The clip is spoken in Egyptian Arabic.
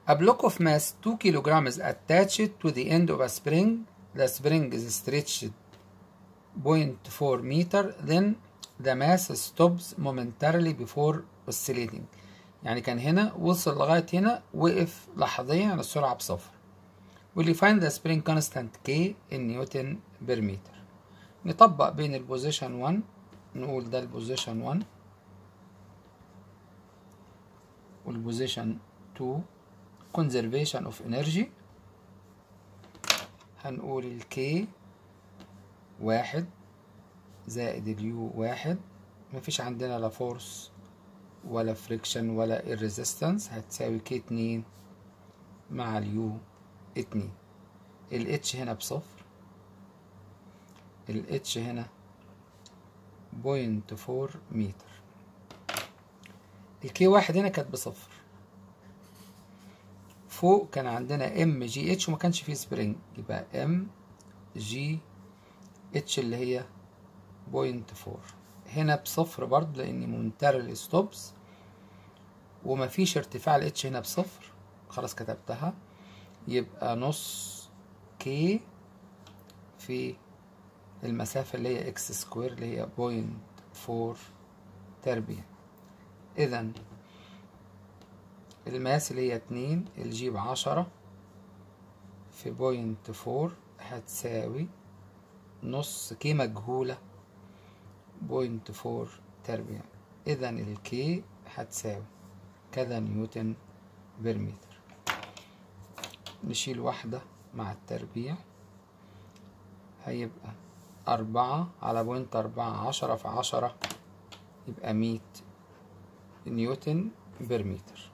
A block of mass 2 kg is attached to the end of a spring. The spring is stretched 0.4 meter. Then the mass stops momentarily before oscillating. يعني كان هنا وصل لغاية هنا وقف لحظيا على السرعة بصفر. Will you find the spring constant K in نيوتن بير متر. نطبق بين البوزيشن 1 نقول ده البوزيشن 1 والبوزيشن 2 conservation of energy هنقول الكي واحد زائد اليو واحد مفيش عندنا لا فورس ولا فريكشن ولا الريزيستنس هتساوي كي اتنين مع اليو اتنين الاتش هنا بصفر الاتش هنا بوينت فور متر الكي واحد هنا كانت بصفر فوق كان عندنا ام جي اتش وما كانش فيه سبرينج يبقى ام جي اتش اللي هي بوينت فور هنا بصفر برضه لان مونتاري ستوبس ومفيش ارتفاع الاتش هنا بصفر خلاص كتبتها يبقى نص كي في المسافة اللي هي اكس سكوير اللي هي بوينت فور تربيع اذا الماس اللي هي اتنين الجي بعشرة في بوينت فور هتساوي نص كي مجهولة بوينت فور تربيع اذا الكي هتساوي كذا نيوتن بير متر نشيل واحدة مع التربيع هيبقى أربعة على بوينت أربعة عشرة في عشرة يبقى مية نيوتن بير متر